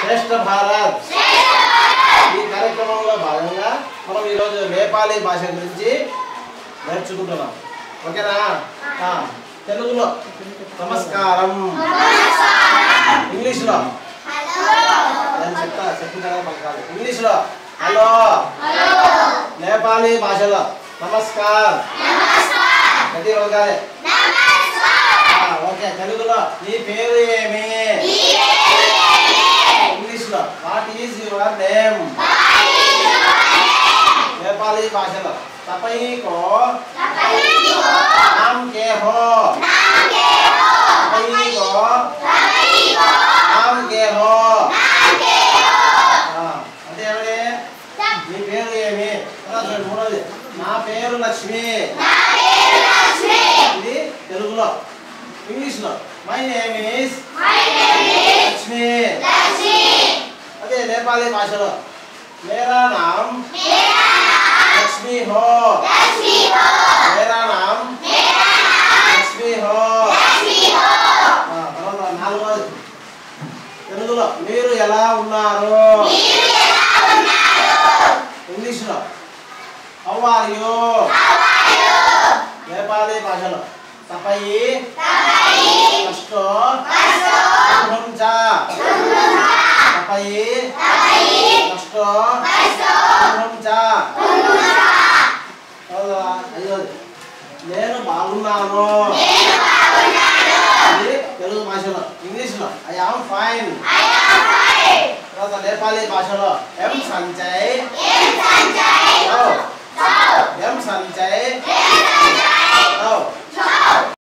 శ్రేష్ఠ భారత్ ఈ కార్యక్రమంలో భాగంగా మనం ఈరోజు నేపాలీ భాష గురించి నేర్చుకుంటున్నాం ఓకేనా ఆ, తెలుగులో నమస్కారం ఇంగ్లీష్లో నేను చెప్తా చెప్పిందా పలకాలి ఇంగ్లీష్లో హలో నేపాలీ భాషలో నమస్కార్ ప్రతి ఒక్కరే ఓకే తెలుగులో నీ పేరు ఏమి ఇంగ్లీష్ లో what is your name Nepali భాషలో తపైకో నామ్ కే హో తపైకో నామ్ కే హో ఆ, అంటే ఏమిటి నీ పేరు ఏమి తర్వాత చూడండి మూడోది నా పేరు లక్ష్మి ఇది తెలుగులో ఇంగ్లీష్ లో మై నేమ్ ఈస్ లక్ష్మి అదే నేపాలీ భాషలో మేరా నామ్ లక్ష్మి హో మేరా నామ్ లక్ష్మి హో ఆ, తర్వాత నాలుగోది తెలుగులో మీరు ఎలా ఉన్నారు ఇంగ్లీష్ లో హౌ ఆర్ యు నేపాలీ భాషలో తపయి కష్టో కుంచా తపయి కష్టో కుంచా అయ్యో నేను బాగున్నాను ఇది తెలుగు భాషలో ఇంగ్లీష్ లో ఐ ఆమ్ ఫైన్ తర్వాత నేపాలీ భాషలో ఎం సంచయ్ ఎం సంచయ్